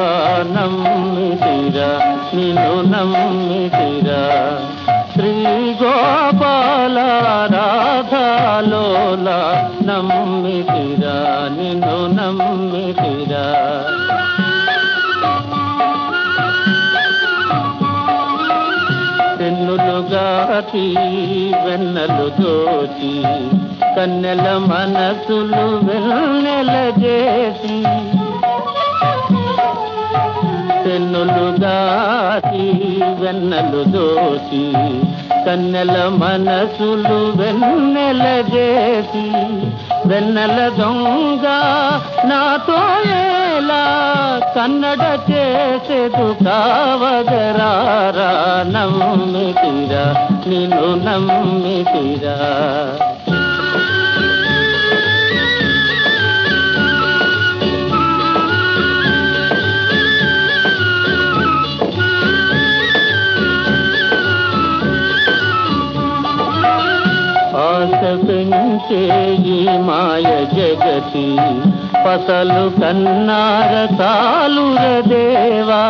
నమ్మితిరా నిన్ను నమ్మితిరా శ్రీ గోపాల రాధాలోల నమ్మితిరా నిన్ను నమ్మితిరా పెన్నులుగాచి వెన్నెలు దోచి కన్నెల మనసులు వెన్నెల చేసి పెన్నులుగాచి వెన్నెలు దోచి కన్నెల మనసులు వెన్నెల చేసి వెన్నెల దొంగ నాతో ఎలా కన్నడ చేసేదు కావగరారా నమ్మితిరా నిన్ను నమ్మితిరా ఆశ పెంచే ఈ మాయ జగతి పసలు కన్నార తాలుర దేవా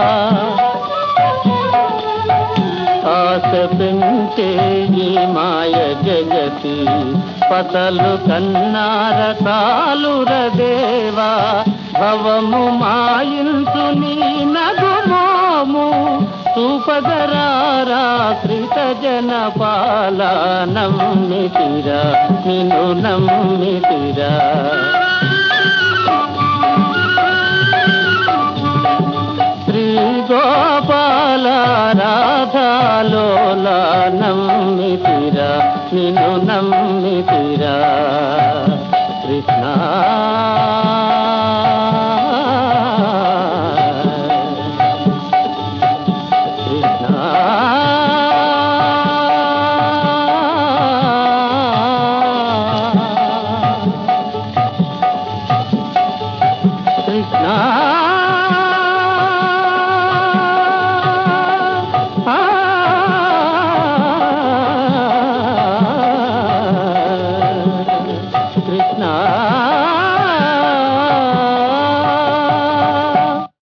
ఆశ పెంచే ఈ మాయ జగతి పసలు కన్నార తాలుర దేవా భవము మాయించు నీ నగుమోము సూపదరారా కృత జన పాల నమ్మితిరా నిన్ను నమ్మితిరా శ్రీ గోపాల రాధాలోల నమ్మితిరా నిన్ను నమ్మితిరా కృష్ణ